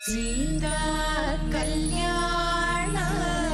സീതാ കല്യാണം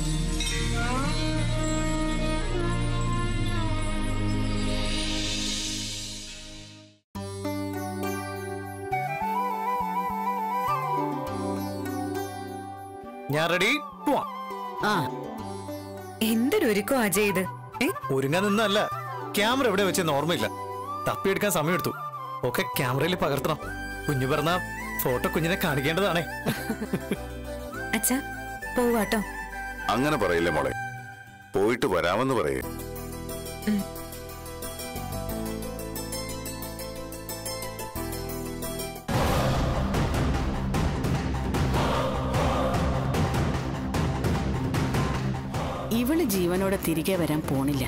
ഞാൻ റെഡി പോവാം ആ എന്തൊരൊരുക്കോ അജയ് ഇത് ഏ? ഒരുങ്ങാൻ നിന്നല്ല ക്യാമറ എവിടെ വെച്ചെന്ന് ഓർമ്മയില്ല തപ്പിയെടുക്കാൻ സമയമെടുത്തു ഒക്കെ ക്യാമറയിൽ പകർത്തണം കുഞ്ഞു പറഞ്ഞ ഫോട്ടോ കുഞ്ഞിനെ കാണിക്കേണ്ടതാണേ അച്ഛാ പോവാട്ടോ അങ്ങനെ പറയില്ലേ മോളെ പോയിട്ട് വരാമെന്ന് പറയേ ഇവള് ജീവനോടെ തിരികെ വരാൻ പോണില്ല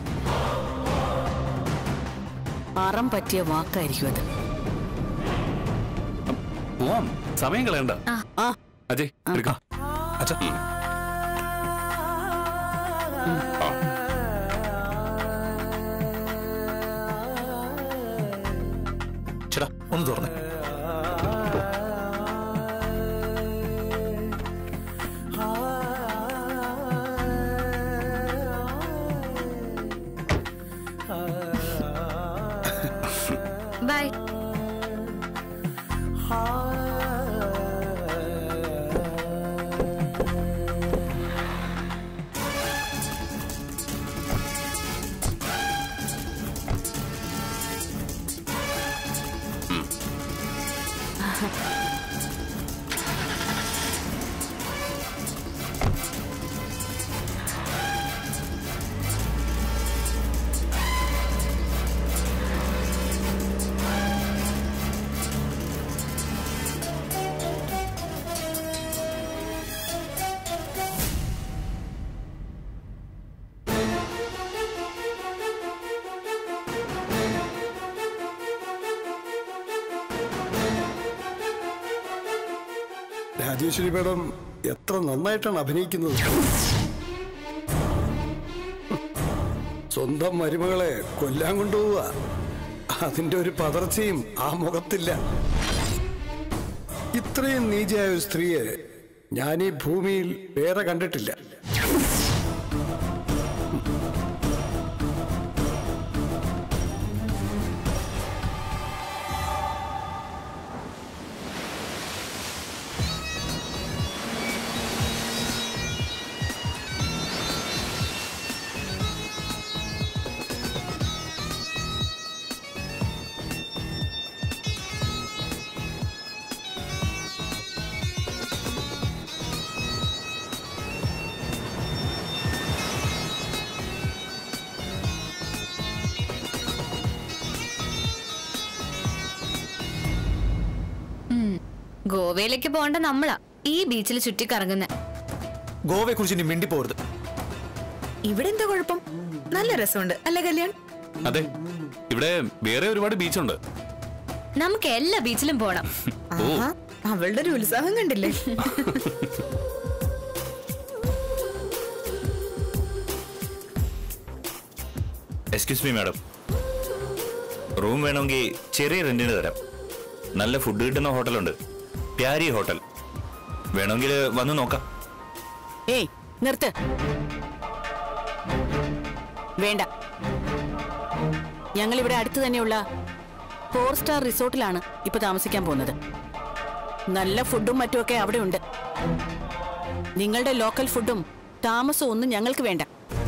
അറം പറ്റിയ വാക്കായിരിക്കും അത് പോവാം സമയം കളയണ്ട ആ അജയ് എടുക്കാം അച്ഛാ ചേട്ടാ ഒന്ന് തുറന്നേ ബൈ രാജേശ്വരി മേഡം എത്ര നന്നായിട്ടാണ് അഭിനയിക്കുന്നത് സ്വന്തം മരുമകളെ കൊല്ലാൻ കൊണ്ടുപോവുക അതിന്റെ ഒരു പതർച്ചയും ആ മുഖത്തില്ല ഇത്രയും നീചയായ ഒരു സ്ത്രീയെ ഞാൻ ഈ ഭൂമിയിൽ വേറെ കണ്ടിട്ടില്ല ഗോവയിലേക്ക് പോകേണ്ട നമ്മളാ ഈ ബീച്ചിൽ ചുറ്റിക്കറങ്ങുന്ന ഗോവയെ കുറിച്ച് ഇനി മിണ്ടി പോരുത് ഇവിടെ എന്താ കുഴപ്പം നല്ല രസമുണ്ട് അല്ലേ കല്യാൺ അതെ ഇവിടെ വേറെ ഒരുപാട് ബീച്ചുണ്ട് നമുക്ക് എല്ലാ ബീച്ചിലും പോണം ഓ അവളുടെ ഒരു ഉത്സാഹം കണ്ടില്ലേ എക്സ്ക്യൂസ് മീ മാഡം റൂം വേണമെങ്കിൽ ചെറിയ റെന്റിന് തരാം നല്ല ഫുഡ് കിട്ടുന്ന ഹോട്ടലുണ്ട് പ്യാരി ഹോട്ടൽ വേണമെങ്കിൽ വന്ന് നോക്കാം ഏയ് നിർത്ത് വേണ്ട ഞങ്ങൾ ഇവിടെ അടുത്ത് തന്നെയുള്ള ഫോർ സ്റ്റാർ റിസോർട്ടിലാണ് ഇപ്പൊ താമസിക്കാൻ പോകുന്നത് നല്ല ഫുഡും മറ്റുമൊക്കെ അവിടെ ഉണ്ട് നിങ്ങളുടെ ലോക്കൽ ഫുഡും താമസവും ഒന്നും ഞങ്ങൾക്ക് വേണ്ട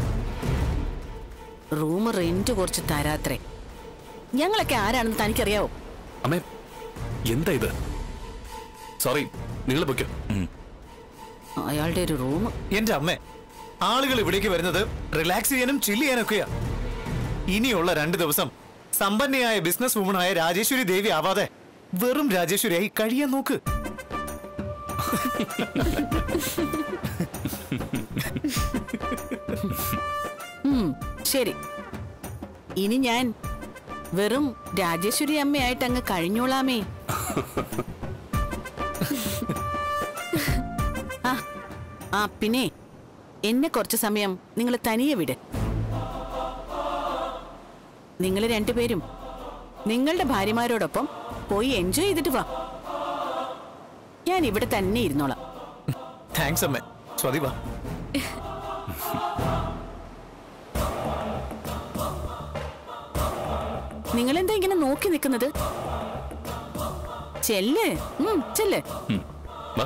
റൂം റെന്റ് കുറച്ച് തരാത്രേ ഞങ്ങളൊക്കെ ആരാണെന്ന് തനിക്കറിയാവോ അമ്മേ എന്താ ഇത് സോറി നിങ്ങൾ പൊയ്ക്കോ ഉം. അയാളുടെ ഒരു റൂം എന്റെ അമ്മേ ആളുകൾ ഇവിടേക്ക് വരുന്നത് റിലാക്സ് ചെയ്യാനും ചില്ല് ചെയ്യാനൊക്കെയാ ഇനിയുള്ള രണ്ട് ദിവസം സമ്പന്നയായ ബിസിനസ് വുമണായ രാജേശ്വരി ദേവി ആവാതെ വെറും രാജേശ്വരിയായി കഴിയാൻ നോക്ക് ഉം, ശരി ഇനി ഞാൻ വെറും രാജേശ്വരി അമ്മയായിട്ട് അങ്ങ് കഴിഞ്ഞോളാമേ ആ ആ പിന്നെ എന്നെ കുറച്ച് സമയം നിങ്ങൾ തനിയെ വിട് നിങ്ങൾ രണ്ടുപേരും നിങ്ങളുടെ ഭാര്യമാരോടൊപ്പം പോയി എൻജോയ് ചെയ്തിട്ട് വാ ഞാൻ ഇവിടെ തന്നെ ഇരുന്നോളാം താങ്ക്സ് അമ്മേ സ്വാതി വാ നിങ്ങളെന്താ ഇങ്ങനെ നോക്കി നിൽക്കുന്നത് ചെല്ല് ഉം, ചെല്ല് ഉം. വാ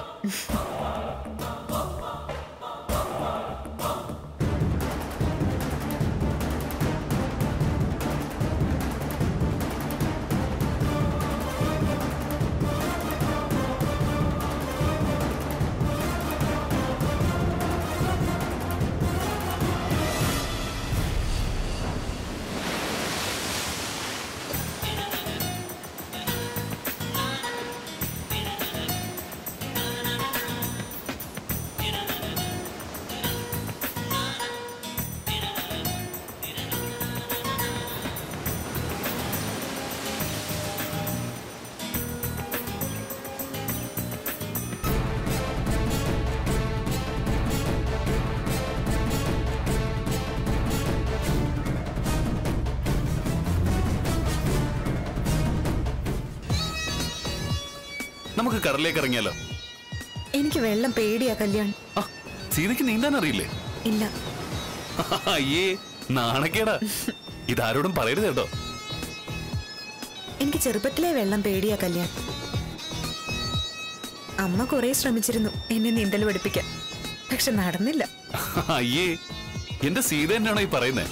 നമുക്ക് കടലിലേക്ക് ഇറങ്ങിയാലോ എനിക്ക് വെള്ളം പേടിയാ കല്യാൺ ആ സീതയ്ക്ക് നീന്താൻ അറിയില്ലേ ഇല്ല അയ്യേ നാണക്കേടാ ഇതാരോടും പറയരുത് കേട്ടോ എനിക്ക് ചെറുപ്പത്തിലെ വെള്ളം പേടിയാ കല്യാൺ അമ്മ കുറെ ശ്രമിച്ചിരുന്നു എന്നെ നീന്തൽ പഠിപ്പിക്കാൻ പക്ഷെ നടന്നില്ല അയ്യേ എന്റെ സീത തന്നെയാണോ ഈ പറയുന്നേ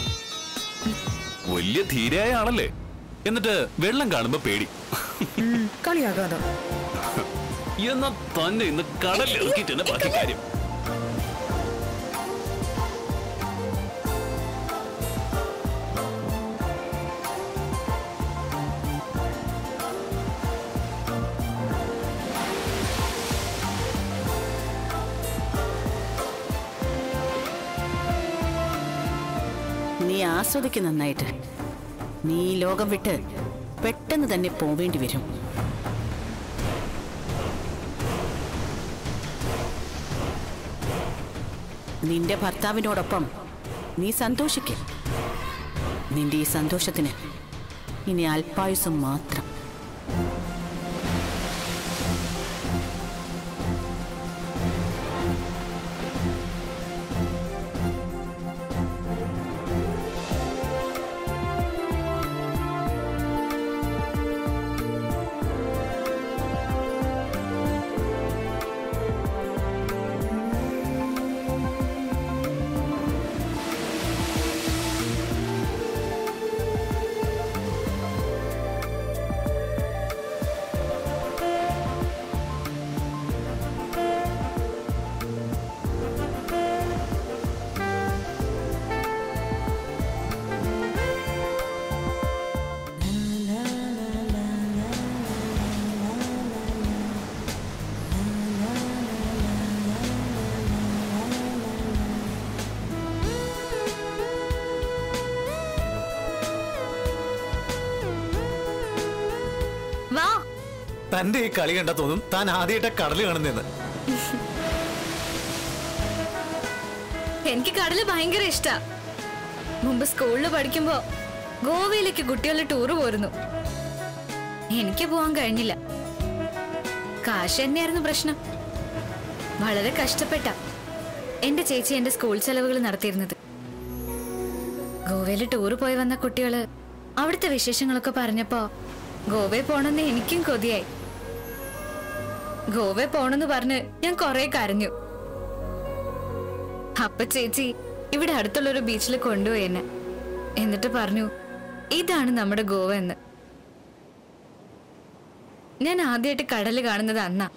വലിയ ധീരയായ ആളല്ലേ എന്നിട്ട് വെള്ളം കാണുമ്പോ പേടി ഉം, കളിയാകാതോ എന്നാ തന്നെ ഇന്ന് കടലിൽ ഇറക്കിയിട്ട് തന്നെ ബാക്കി കാര്യം നീ ആസ്വദിക്ക് നന്നായിട്ട് നീ ഈ ലോകം വിട്ട് പെട്ടെന്ന് തന്നെ പോവേണ്ടി വരും നിന്റെ ഭർത്താവിനോടൊപ്പം നീ സന്തോഷിക്കും നിന്റെ ഈ സന്തോഷത്തിന് ഇനി അല്പായുസം മാത്രം വാ തന്റെ ഈ കളി കണ്ടാ തോന്നും താൻ ആദ്യമായിട്ട് കടല് കാണുന്നെന്ന് എനിക്ക് കടല് ഭയങ്കര ഇഷ്ടാ മുമ്പ് സ്കൂളിൽ പഠിക്കുമ്പോ ഗോവയിലേക്ക് കുട്ടികളുടെ ടൂറ് പോരുന്നു എനിക്ക് പോവാൻ കഴിഞ്ഞില്ല കാശ് തന്നെയായിരുന്നു പ്രശ്നം വളരെ കഷ്ടപ്പെട്ട എന്റെ ചേച്ചി എന്റെ സ്കൂൾ ചെലവുകൾ നടത്തിയിരുന്നത് ഗോവയിൽ ടൂറ് പോയി വന്ന കുട്ടികള് അവിടുത്തെ വിശേഷങ്ങളൊക്കെ പറഞ്ഞപ്പോ ഗോവയിൽ പോണെന്ന് എനിക്കും കൊതിയായി ഗോവയിൽ പോണെന്ന് പറഞ്ഞ് ഞാൻ കുറെ കരഞ്ഞു അപ്പ ചേച്ചി ഇവിടെ അടുത്തുള്ള ഒരു ബീച്ചിൽ കൊണ്ടുപോയി എന്നെ എന്നിട്ട് പറഞ്ഞു ഇതാണ് നമ്മുടെ ഗോവ എന്ന് ഞാൻ ആദ്യമായിട്ട് കടല് കാണുന്നത് അന്നാ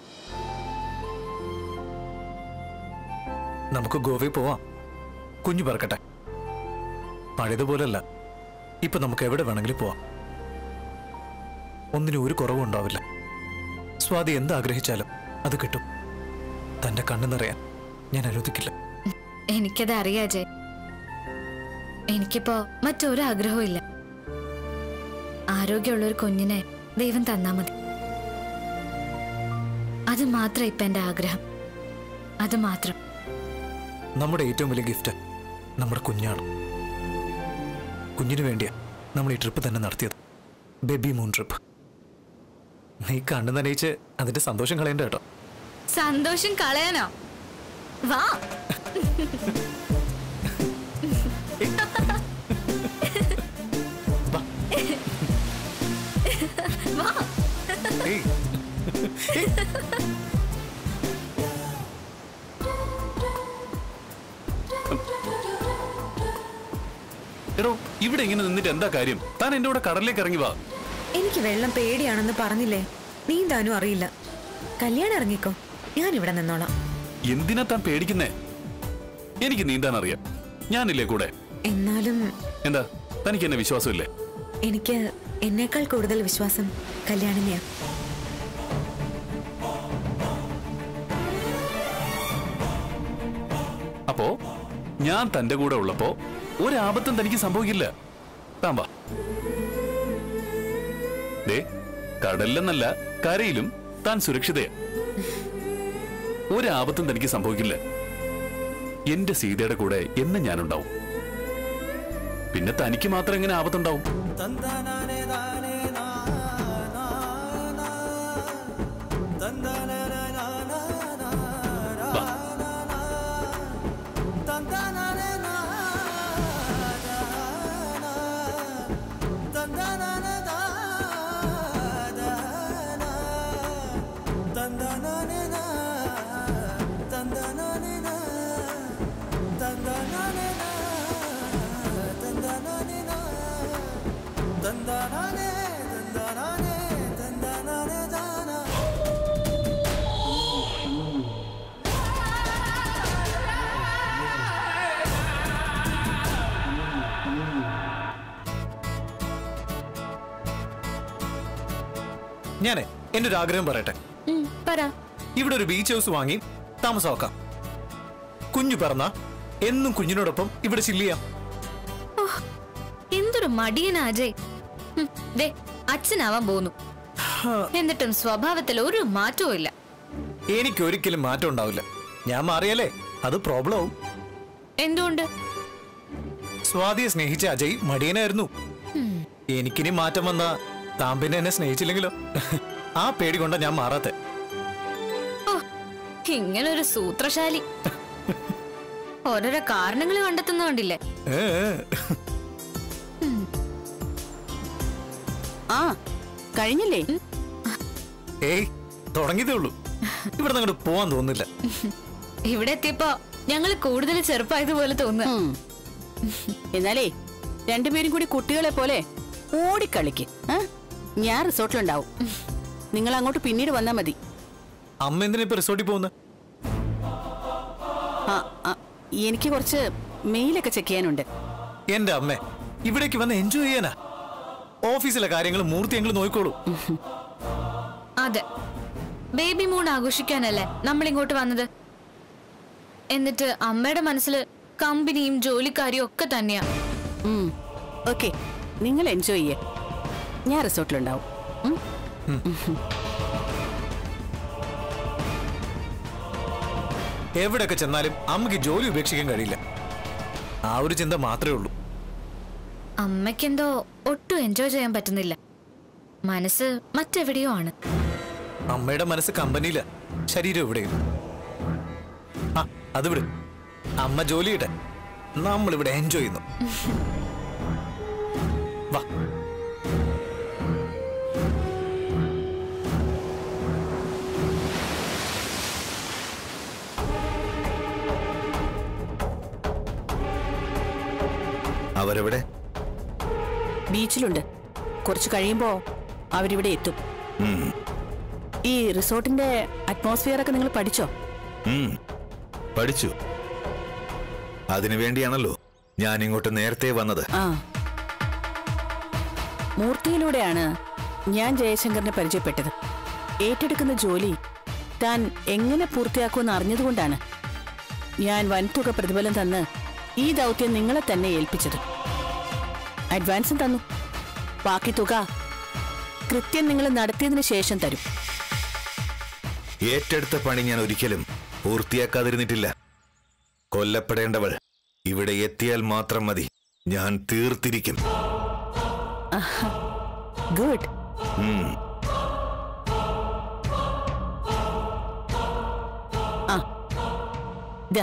നമുക്ക് ഗോവയിൽ പോവാം കുഞ്ഞു പറക്കട്ടെ പഴയതുപോലല്ല ഇപ്പൊ നമുക്ക് എവിടെ വേണമെങ്കിലും പോവാം ഒന്നിനും ഒരു കുറവും ഉണ്ടാവില്ല സ്വാതി എന്താഗ്രഹിച്ചാലും അത് കിട്ടും തന്റെ കണ്ണു നിറയാൻ ഞാൻ അനുവദിക്കില്ല എനിക്കത് അറിയാ ജയ് എനിക്കിപ്പോ മറ്റൊരു ആഗ്രഹവും ഇല്ല ആരോഗ്യമുള്ള ഒരു കുഞ്ഞിനെ ദൈവം തന്നാ മതി അത് മാത്രം ഇപ്പൊ എന്റെ ആഗ്രഹം അത് മാത്രം നമ്മുടെ ഏറ്റവും വലിയ ഗിഫ്റ്റ് നമ്മുടെ കുഞ്ഞാണ് കുഞ്ഞിനു വേണ്ടിയാ നമ്മൾ ഈ ട്രിപ്പ് തന്നെ നടത്തിയത് ബേബി മൂൺ ട്രിപ്പ് നീ കണ്ണു നനയിച്ച് അതിന്റെ സന്തോഷം കളയണ്ട കേട്ടോ സന്തോഷം കളയാനോ വാ വാ ഏയ്. എടോ ഇവിടെ ഇങ്ങനെ നിന്നിട്ട് എന്താ കാര്യം താൻ എന്റെ കൂടെ കടലിലേക്ക് ഇറങ്ങി വാ എനിക്ക് വെള്ളം പേടിയാണെന്ന് പറഞ്ഞില്ലേ നീന്താനും അറിയില്ല കല്യാണം ഇറങ്ങിക്കോ ഞാൻ ഇവിടെ നിന്നോളാം എന്തിനാ താൻ പേടിക്കുന്നേ എനിക്ക് നീന്താൻ അറിയാം ഞാനില്ലേ കൂടെ എന്നാലും എന്താ തനിക്ക് എന്നെ വിശ്വാസമില്ലേ എനിക്ക് എന്നേക്കാൾ കൂടുതൽ വിശ്വാസം കല്യാണിനെയാ അപ്പോ ഞാൻ തന്റെ കൂടെ ഉള്ളപ്പോ ഒരാപത്തും തനിക്ക് സംഭവിക്കില്ല താൻ വാ ദേ കടലിലെന്നല്ല കരയിലും താൻ സുരക്ഷിതയാ ഒരാപത്തും തനിക്ക് സംഭവിക്കില്ല എന്റെ സീതയുടെ കൂടെ എന്നും ഞാനുണ്ടാവും പിന്നെ തനിക്ക് മാത്രം എങ്ങനെ ആപത്തുണ്ടാവും വാ. ഞാനേ എന്റെ ഒരു ആഗ്രഹം പറയട്ടെ ഉം, പറ ഇവിടെ ഒരു ബീച്ച് ഹൗസ് വാങ്ങി താമസമാക്കാം കുഞ്ഞു പിറന്ന എന്നും കുഞ്ഞിനോടൊപ്പം ഇവിടെ ചില്ല് ചെയ്യാം എന്തൊരു മടിയനാ അജയ് ഉം, ദേ അച്ഛനാവാൻ പോന്നു എന്നിട്ടും സ്വഭാവത്തിൽ ഒരു മാറ്റവും ഇല്ല എനിക്ക് ഒരിക്കലും മാറ്റം ഉണ്ടാവില്ല ഞാൻ മാറിയാലേ അത് പ്രോബ്ലം ആവും എന്തുകൊണ്ട് സ്വാതിയെ സ്നേഹിച്ച അജയ് മടിയനായിരുന്നു എനിക്കിനി മാറ്റം വന്ന താൻ പിന്നെ എന്നെ സ്നേഹിച്ചില്ലെങ്കിലോ ആ പേടി കൊണ്ടാ ഞാൻ മാറാത്തെ ഓ ഇങ്ങനൊരു സൂത്രശാലി ഓരോരോ കാരണങ്ങൾ കണ്ടെത്തുന്ന കണ്ടില്ലേ ഏ, ഏ. ആ കഴിഞ്ഞില്ലേ ഏയ് തുടങ്ങിയതേ ഉള്ളൂ ഇവിടെ അങ്ങോട്ട് പോവാൻ തോന്നുന്നില്ല ഇവിടെ എത്തിയപ്പോ ഞങ്ങൾ കൂടുതൽ ചെറുപ്പമായതുപോലെ തോന്നുക ഉം. എന്നാലേ രണ്ടുപേരും കൂടി കുട്ടികളെ പോലെ ഓടിക്കളിക്ക് ആ? ഞാൻ റിസോർട്ടിലുണ്ടാവും നിങ്ങൾ അങ്ങോട്ട് പിന്നീട് വന്നാ മതി അമ്മ എന്തിനാ ഇപ്പൊ റിസോർട്ടിൽ പോകുന്നത് ആ ആ, എനിക്ക് കുറച്ച് മെയിലൊക്കെ ചെക്ക് ചെയ്യാനുണ്ട് എന്റെ അമ്മേ ഇവിടേക്ക് വന്ന് എൻജോയ് ചെയ്യാനാ ഓഫീസിലെ കാര്യങ്ങൾ മൂർത്തി ഞങ്ങൾ നോക്കിക്കോളൂ അതെ ബേബി മൂൺ ആഘോഷിക്കാനല്ലേ നമ്മൾ ഇങ്ങോട്ട് വന്നത് എന്നിട്ട് അമ്മയുടെ മനസ്സിൽ കമ്പനിയും ജോലിക്കാരിയും ഒക്കെ തന്നെയാ ഓക്കെ നിങ്ങൾ എൻജോയ് ചെയ്യേ ഞാൻ റിസോർട്ടിലുണ്ടാവും ഉം? എവിടെയൊക്കെ ചെന്നാലും അമ്മയ്ക്ക് ജോലി ഉപേക്ഷിക്കാൻ കഴിയില്ല ആ ഒരു ചിന്ത മാത്രമേ ഉള്ളൂ അമ്മയ്ക്കെന്തോ ഒട്ടും എൻജോയ് ചെയ്യാൻ പറ്റുന്നില്ല മനസ്സ് മറ്റെവിടെയോ ആണ് അമ്മയുടെ മനസ്സ് കമ്പനിയില ശരീരം എവിടെയും ആ അത് വിട് അമ്മ ജോലി ചെയ്യട്ടെ നമ്മളിവിടെ എൻജോയ് ചെയ്യുന്നു വാ അവരെവിടെ ബീച്ചിലുണ്ട് കുറച്ച് കഴിയുമ്പോ അവരിവിടെ എത്തും ഈ റിസോർട്ടിന്റെ അറ്റ്മോസ്ഫിയർ ഒക്കെ നിങ്ങൾ പഠിച്ചോ ഉം. പഠിച്ചു അതിനു വേണ്ടിയാണല്ലോ ഞാൻ ഇങ്ങോട്ട് നേരത്തെ വന്നത് ആ മൂർത്തിയിലൂടെയാണ് ഞാൻ ജയശങ്കറിനെ പരിചയപ്പെട്ടത് ഏറ്റെടുക്കുന്ന ജോലി താൻ എങ്ങനെ പൂർത്തിയാക്കുമെന്ന് അറിഞ്ഞതുകൊണ്ടാണ് ഞാൻ വൻതുക പ്രതിഫലം തന്ന് ഈ ദൗത്യം നിങ്ങളെ തന്നെ ഏൽപ്പിച്ചത് അഡ്വാൻസും തന്നു ബാക്കി തുക കൃത്യം നിങ്ങൾ നടത്തിയതിനു ശേഷം തരും ഏറ്റെടുത്ത പണി ഞാൻ ഒരിക്കലും പൂർത്തിയാക്കാതിരുന്നിട്ടില്ല കൊല്ലപ്പെടേണ്ടവൾ ഇവിടെ എത്തിയാൽ മാത്രം മതി ഞാൻ തീർത്തിരിക്കും ഗുഡ് ഉം. ദേ.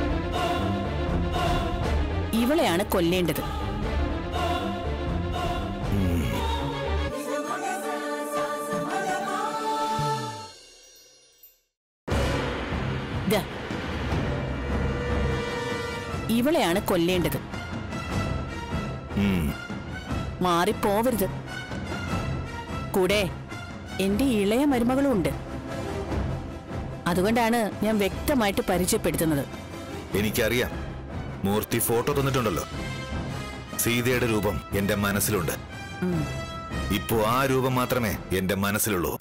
ഇവളെയാണ് കൊല്ലേണ്ടത് ദേ. ഇവളെയാണ് കൊല്ലേണ്ടത് ഉം. മാറിപ്പോവരുത് കൂടെ എന്റെ ഇളയ മരുമകളും ഉണ്ട് അതുകൊണ്ടാണ് ഞാൻ വ്യക്തമായിട്ട് പരിചയപ്പെടുത്തുന്നത് എനിക്കറിയാം മൂർത്തി ഫോട്ടോ തന്നിട്ടുണ്ടല്ലോ സീതയുടെ രൂപം എന്റെ മനസ്സിലുണ്ട് ഇപ്പോ ആ രൂപം മാത്രമേ എന്റെ മനസ്സിലുള്ളൂ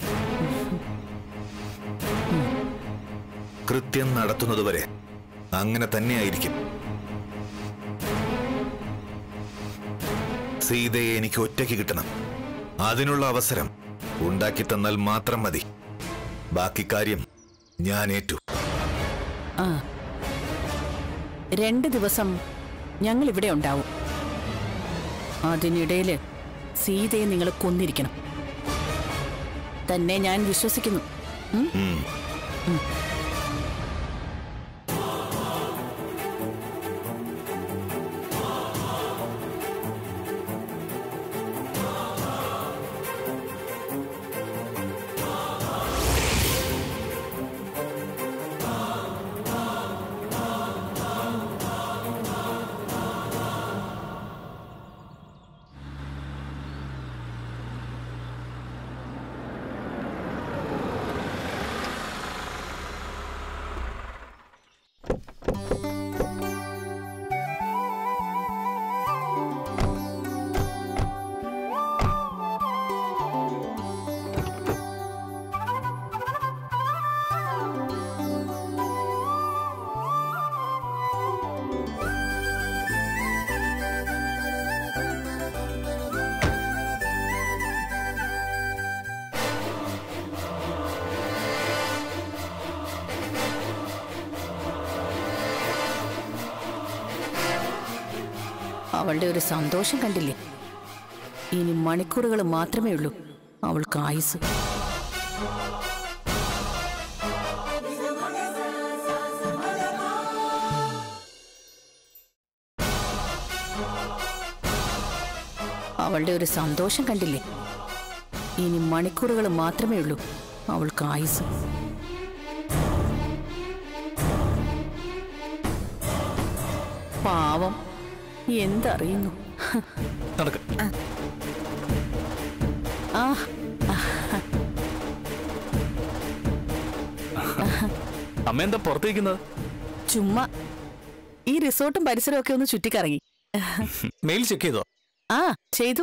കൃത്യം നടത്തുന്നതുവരെ അങ്ങനെ തന്നെയായിരിക്കും സീതയെ എനിക്ക് ഒറ്റയ്ക്ക് കിട്ടണം അതിനുള്ള അവസരം ഉണ്ടാക്കി തന്നാൽ മാത്രം മതി ബാക്കി കാര്യം ഞാൻ ഏറ്റു ആ രണ്ട് ദിവസം ഞങ്ങൾ ഇവിടെ ഉണ്ടാവും അതിനിടയില് സീതയെ നിങ്ങൾ കൊന്നിരിക്കണം തന്നെ ഞാൻ വിശ്വസിക്കുന്നു ഉം? ഉം. അവളുടെ ഒരു സന്തോഷം കണ്ടില്ലേ ഇനി മണിക്കൂറുകൾ മാത്രമേ ഉള്ളൂ അവൾക്ക് ആയുസ് അവളുടെ ഒരു സന്തോഷം കണ്ടില്ലേ ഇനി മണിക്കൂറുകൾ മാത്രമേ ഉള്ളൂ അവൾക്ക് ആയുസ് പാവം എന്തറിയുന്നു നടക്ക ആ അമ്മ എന്താ പുറത്തേക്കുന്നത് ചുമ്മാ ഈ റിസോർട്ടും പരിസരവും ഒക്കെ ഒന്ന് ചുറ്റിക്കറങ്ങി മെയിൽ ചെക്ക് ചെയ്തോ ആ ചെയ്തു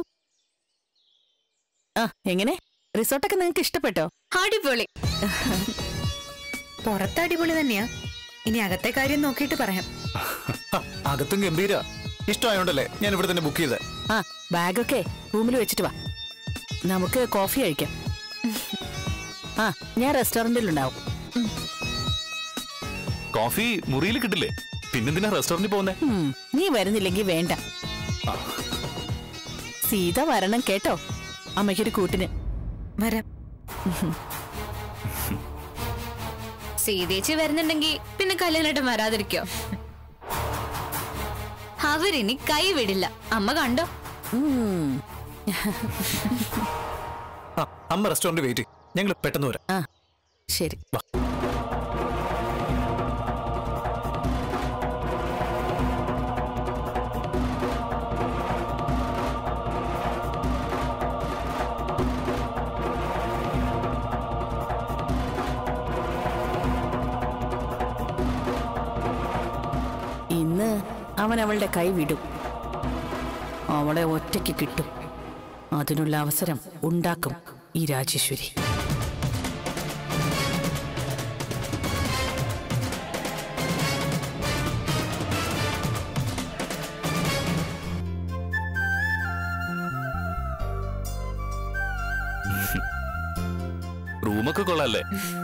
ആ എങ്ങനെ റിസോർട്ടൊക്കെ നിങ്ങൾക്ക് ഇഷ്ടപ്പെട്ടോ അടിപൊളി പുറത്ത് അടിപൊളി തന്നെയാ ഇനി അകത്തെ കാര്യം നോക്കിയിട്ട് പറയാം ആ, അകത്തും ഗംഭീര ഇഷ്ടമായോണ്ടല്ലേ ഞാൻ ഇവിടെ തന്നെ ബുക്ക് ചെയ്തത് ആ ബാഗൊക്കെ റൂമിൽ വെച്ചിട്ട് വാ നമുക്ക് കോഫി കഴിക്കാം ആ ഞാൻ റെസ്റ്റോറന്റിലുണ്ടാവും കോഫി മുറിയിൽ കിട്ടില്ലേ പിന്നെന്തിനാ റെസ്റ്റോറന്റിൽ പോകുന്നേ ഉം, നീ വരുന്നില്ലെങ്കിൽ വേണ്ട സീത വരണം കേട്ടോ അമ്മയ്ക്കൊരു കൂട്ടിന് വരാം സീതേച്ചി വരുന്നുണ്ടെങ്കിൽ പിന്നെ കല്യാണമായിട്ട് വരാതിരിക്കോ അവരിനി കൈവിടില്ല അമ്മ കണ്ടോ ഉം, ആ അമ്മ റെസ്റ്റോറന്റ് വെയിറ്റ് ഞങ്ങൾ പെട്ടെന്ന് വരാം ആ ശരി ഇന്ന് അവൻ അവളുടെ കൈ വിടും അവളെ ഒറ്റയ്ക്ക് കിട്ടും അതിനുള്ള അവസരം ഉണ്ടാക്കും ഈ രാജേശ്വരി റൂമൊക്കെ കൊള്ളാല്ലേ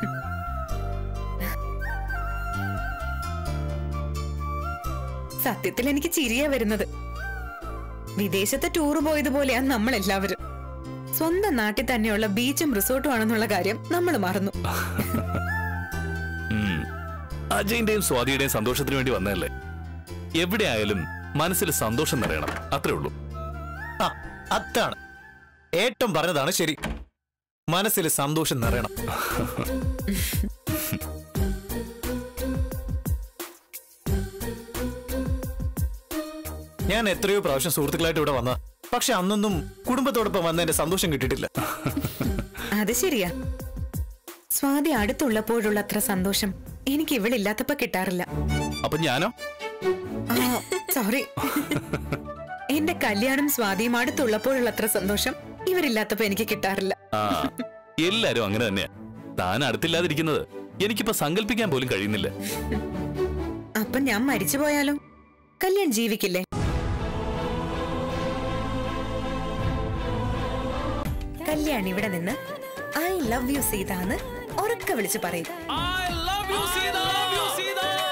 സത്യത്തിൽ എനിക്ക് ചിരിയാ വരുന്നത് വിദേശത്തെ ടൂർ പോയതുപോലെയാ നമ്മൾ എല്ലാവരും സ്വന്തം നാട്ടിൽ തന്നെയുള്ള ബീച്ചും റിസോർട്ടും ആണെന്നുള്ള കാര്യം നമ്മൾ മറന്നു ഉം. അജയിന്റെയും സ്വാതിയുടെയും സന്തോഷത്തിന് വേണ്ടി വന്നതല്ലേ എവിടെ ആയാലും മനസ്സിൽ സന്തോഷം നിറയണം അത്രേ ഉള്ളൂ ആ അതാണ് ഏട്ടം പറഞ്ഞതാണ് ശരി മനസ്സിൽ സന്തോഷം നിറയണം ഞാൻ എത്രയോ പ്രാവശ്യം സുഹൃത്തുക്കളായിട്ട് ഇവിടെ വന്ന പക്ഷെ അന്നൊന്നും കുടുംബത്തോടൊപ്പം വന്നതിന്റെ സന്തോഷം കിട്ടിയിട്ടില്ല അത് ശരിയാ സ്വാതി അടുത്തുള്ളപ്പോഴുള്ള അത്ര സന്തോഷം എനിക്ക് ഇവളില്ലാത്തപ്പോ കിട്ടാറില്ല അപ്പൊ ഞാനോ സോറി എന്റെ കല്യാണം സ്വാതിയും അടുത്തുള്ളപ്പോഴുള്ള അത്ര സന്തോഷം ഇവരില്ലാത്തപ്പോ എനിക്ക് കിട്ടാറില്ല ആ എല്ലാരും അങ്ങനെ തന്നെയാ താൻ അടുത്തില്ലാതിരിക്കുന്നത് എനിക്കിപ്പോ സങ്കല്പിക്കാൻ പോലും കഴിയുന്നില്ല അപ്പൊ ഞാൻ മരിച്ചു പോയാലോ കല്യാൺ ജീവിക്കില്ലേ കല്യാൺ ഇവിടെ നിന്ന് ഐ ലവ് യു സീത എന്ന് ഉറക്കെ വിളിച്ച് പറയും I love you, Sita.